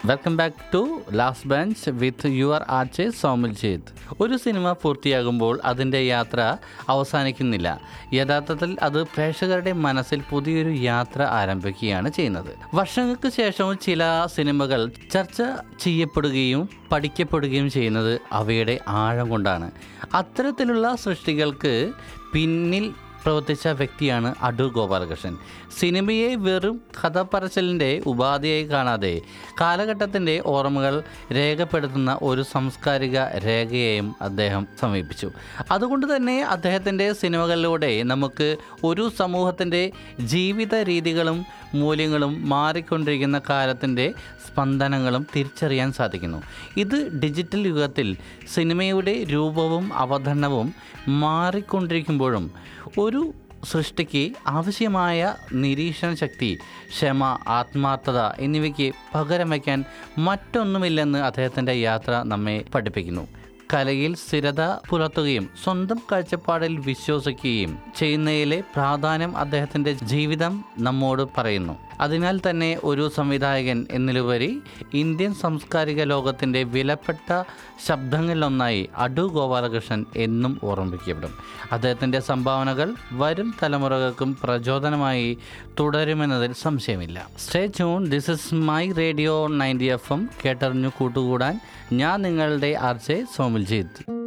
welcome back to last bench with your RJ Somaljeet ഒരു cinema പൂർത്തിയാകുമ്പോൾ അതിൻ്റെ യാത്ര അവസാനിക്കുന്നില്ല യഥാർത്ഥത്തിൽ അത് പ്രേക്ഷകരുടെ മനസ്സിൽ പുതിയൊരു യാത്ര ആരംഭിക്കുകയാണ് ചെയ്യുന്നത് വർഷങ്ങൾക്ക് ശേഷവും ചില സിനിമകൾ ചർച്ച ചെയ്യപ്പെടുകയും പഠിക്കപ്പെടുകയും ചെയ്യുന്നത് അവയുടെ ആഴം കൊണ്ടാണ് അത്തരത്തിലുള്ള സൃഷ്ടികൾക്ക് പിന്നിൽ പ്രവർത്തിച്ച വ്യക്തിയാണ് അടൂർ ഗോപാലകൃഷ്ണൻ സിനിമയെ വെറും കഥപറച്ചിലിൻ്റെ ഉപാധിയായി കാണാതെ കാലഘട്ടത്തിൻ്റെ ഓർമ്മകൾ രേഖപ്പെടുത്തുന്ന ഒരു സാംസ്കാരിക രേഖയെയും അദ്ദേഹം സമീപിച്ചു അതുകൊണ്ട് തന്നെ അദ്ദേഹത്തിൻ്റെ സിനിമകളിലൂടെ നമുക്ക് ഒരു സമൂഹത്തിൻ്റെ ജീവിത രീതികളും മൂല്യങ്ങളും മാറിക്കൊണ്ടിരിക്കുന്ന കാലത്തിൻ്റെ സ്പന്ദനങ്ങളും തിരിച്ചറിയാൻ സാധിക്കുന്നു ഇത് ഡിജിറ്റൽ യുഗത്തിൽ സിനിമയുടെ രൂപവും അവതരണവും മാറിക്കൊണ്ടിരിക്കുമ്പോഴും ഒരു സൃഷ്ടിക്ക് ആവശ്യമായ നിരീക്ഷണ ശക്തി ക്ഷമ ആത്മാർത്ഥത എന്നിവയ്ക്ക് പകരം വയ്ക്കാൻ മറ്റൊന്നുമില്ലെന്ന് അദ്ദേഹത്തിൻ്റെ യാത്ര നമ്മെ പഠിപ്പിക്കുന്നു കലയിൽ സ്ഥിരത പുലർത്തുകയും സ്വന്തം കാഴ്ചപ്പാടിൽ വിശ്വസിക്കുകയും ചെയ്യുന്നതിലെ പ്രാധാന്യം അദ്ദേഹത്തിൻ്റെ ജീവിതം നമ്മോട് പറയുന്നു അതിനാൽ തന്നെ ഒരു സംവിധായകൻ എന്നിലുപരി ഇന്ത്യൻ സാംസ്കാരിക ലോകത്തിൻ്റെ വിലപ്പെട്ട ശബ്ദങ്ങളിലൊന്നായി അടു ഗോപാലകൃഷ്ണൻ എന്നും ഓർമ്മിക്കപ്പെടും അദ്ദേഹത്തിൻ്റെ സംഭാവനകൾ വരും തലമുറകൾക്കും പ്രചോദനമായി തുടരുമെന്നതിൽ സംശയമില്ല stay tune this is my radio ninety F M കേട്ടറിഞ്ഞു കൂട്ടുകൂടാൻ ഞാൻ നിങ്ങളുടെ ആർജെ സോമിൽജീത്